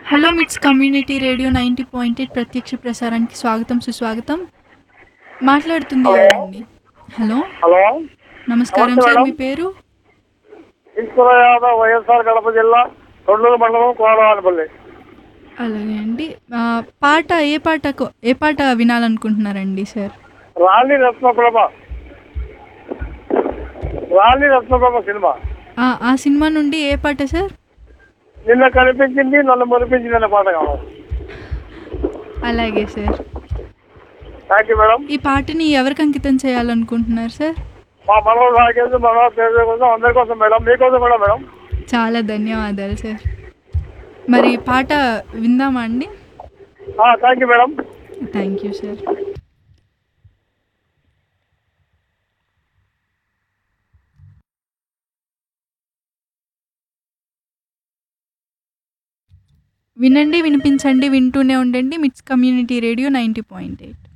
Hello MITS community radio ninety point eight ప్రత్యక్ష ప్రసారానికి స్వాగతం సుస్వాగతం మాట్లాడుతుంది ఎవరండి హలో హలో నమస్కారం నమస్తే సార్ మేడం. మీ పేరు ఈశ్వర యాదవ్ వైఎస్ఆర్ కడప జిల్లా తొండూరు మండలం కోడవానిపల్లి అలాగే అండి ఆ, పాట ఏ పాటకు ఏ పాట వినాలనుకుంటున్నారండి సార్ రాణి రత్నప్రభ రాణి రత్నప్రభ సినిమా ఆ, ఆ సినిమా నుండి ఏ పాట సార్ నిన్న కనిపించింది నన్ను మురిపించింది అనే పాట కావాలి అలాగే సార్ థ్యాంక్ యూ మేడం ఈ పాటని ఎవరికి అంకితం చేయాలనుకుంటున్నారు సార్ మా మనలో సాగేసి మన పేరు కోసం అందరి కోసం మేడం మీకోసం కూడా మేడం చాలా ధన్యవాదాలు సార్ మరి పాట విందామా అండి thank you madam thank you sir వినండి వినిపించండి వింటూనే ఉండండి MITS community radio ninety point eight